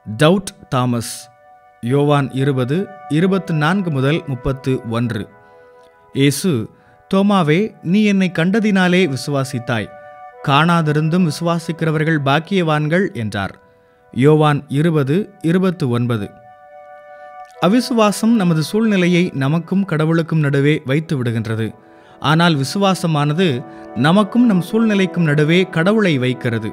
doubt Thomas யோவான் இருபது இருபத்து நான்கு முதல் முப்பத்து ஒன்று இயேசு தோமாவே நீ என்னை கண்டதினாலே விசுவாசித்தாய் காணாதிருந்தும் விசுவாசிக்கிறவர்கள் பாக்கியவான்கள் என்றார் யோவான் இருபது இருபத்து ஒன்பது அவிசுவாசம் நமது சூழ்நிலையை நமக்கும் கடவுளுக்கும் நடுவே வைத்து விடுகின்றது ஆனால் விசுவாசமானது நமக்கும் நம் சூழ்நிலைக்கும் நடுவே கடவுளை வைக்கிறது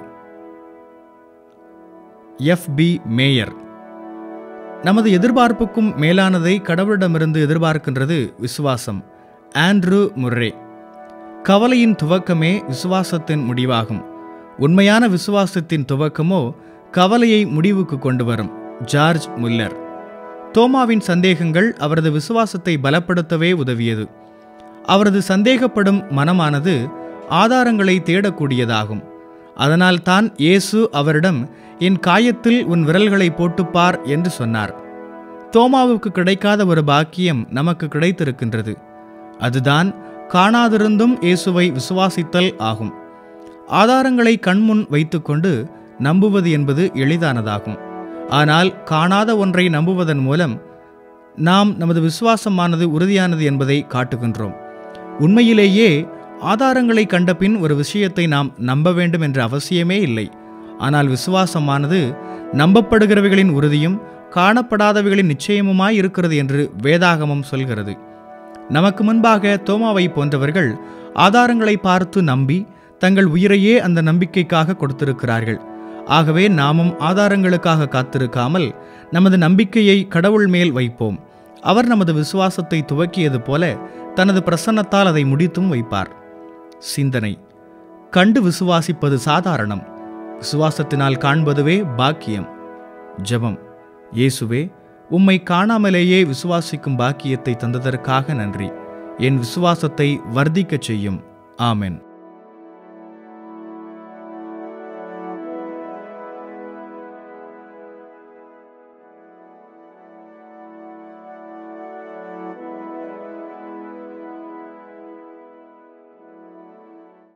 எஃப் பி மேயர் நமது எதிர்பார்ப்புக்கும் மேலானதை கடவுளிடமிருந்து எதிர்பார்க்கின்றது விசுவாசம் ஆண்ட்ரூ முர்ரே கவலையின் துவக்கமே விசுவாசத்தின் முடிவாகும் உண்மையான விசுவாசத்தின் துவக்கமோ கவலையை முடிவுக்கு கொண்டு வரும் ஜார்ஜ் முல்லர் தோமாவின் சந்தேகங்கள் அவரது விசுவாசத்தை பலப்படுத்தவே உதவியது அவரது சந்தேகப்படும் மனமானது ஆதாரங்களை தேடக்கூடியதாகும் அதனால் தான் இயேசு அவரிடம் என் காயத்தில் உன் விரல்களை போட்டுப்பார் என்று சொன்னார் தோமாவுக்கு கிடைக்காத ஒரு பாக்கியம் நமக்கு கிடைத்திருக்கின்றது அதுதான் காணாதிருந்தும் இயேசுவை விசுவாசித்தல் ஆகும் ஆதாரங்களை கண்முன் வைத்துக்கொண்டு நம்புவது என்பது எளிதானதாகும் ஆனால் காணாத ஒன்றை நம்புவதன் மூலம் நாம் நமது விசுவாசமானது உறுதியானது என்பதை காட்டுகின்றோம் உண்மையிலேயே ஆதாரங்களை கண்டபின் ஒரு விஷயத்தை நாம் நம்ப வேண்டும் என்ற அவசியமே இல்லை ஆனால் விசுவாசமானது நம்பப்படுகிறவைகளின் உறுதியும் காணப்படாதவைகளின் நிச்சயமுமாய் இருக்கிறது என்று வேதாகமம் சொல்கிறது நமக்கு முன்பாக தோமாவை போன்றவர்கள் ஆதாரங்களை பார்த்து நம்பி தங்கள் உயிரையே அந்த நம்பிக்கைக்காக கொடுத்திருக்கிறார்கள் ஆகவே நாமும் ஆதாரங்களுக்காக காத்திருக்காமல் நமது நம்பிக்கையை கடவுள் மேல் வைப்போம் அவர் நமது விசுவாசத்தை துவக்கியது போல தனது பிரசன்னத்தால் அதை முடித்தும் வைப்பார் சிந்தனை கண்டு விசுவாசிப்பது சாதாரணம் விசுவாசத்தினால் காண்பதுவே பாக்கியம் ஜெபம் இயேசுவே உம்மை காணாமலேயே விசுவாசிக்கும் பாக்கியத்தை தந்ததற்காக நன்றி என் விசுவாசத்தை வர்த்திக்கச் செய்யும் ஆமென்